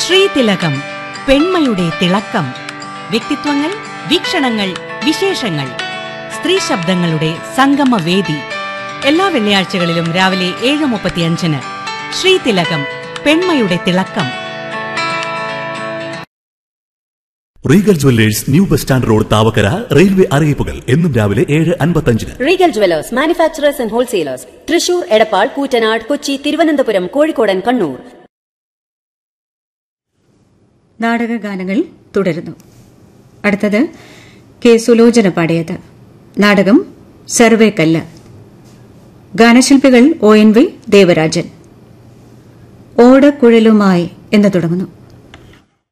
ശ്രീതിലകം പെൺമയുടെ തിളക്കം വ്യക്തിത്വങ്ങൾ വീക്ഷണങ്ങൾ വിശേഷങ്ങൾ സ്ത്രീ ശബ്ദങ്ങളുടെ സംഗമവേദി എല്ലാ വെള്ളിയാഴ്ചകളിലും രാവിലെ ഏഴ് മുപ്പത്തിയഞ്ചിന് ശ്രീതിലകം പെൺമയുടെ തിളക്കം Regal jewellers new bus stand road Thavakkara railway അറിയിപ്പുകൾ എന്നും രാവിലെ ഏഴ് അൻപത്തഞ്ചിന് Regal jewellers manufacturers and wholesalers Thrissur Edappal Koottanad Kochi Thiruvananthapuram കോഴിക്കോടൻ കണ്ണൂർ നാടകഗാനങ്ങൾ തുടരുന്നു അടുത്തത് കെ സുലോചന പാടിയത് നാടകം സർവേ കല്ല് ഗാനശില്പികൾ ഒ എൻ വി ദേവരാജൻ ഓടക്കുഴലുമായി എന്ന് തുടങ്ങുന്നു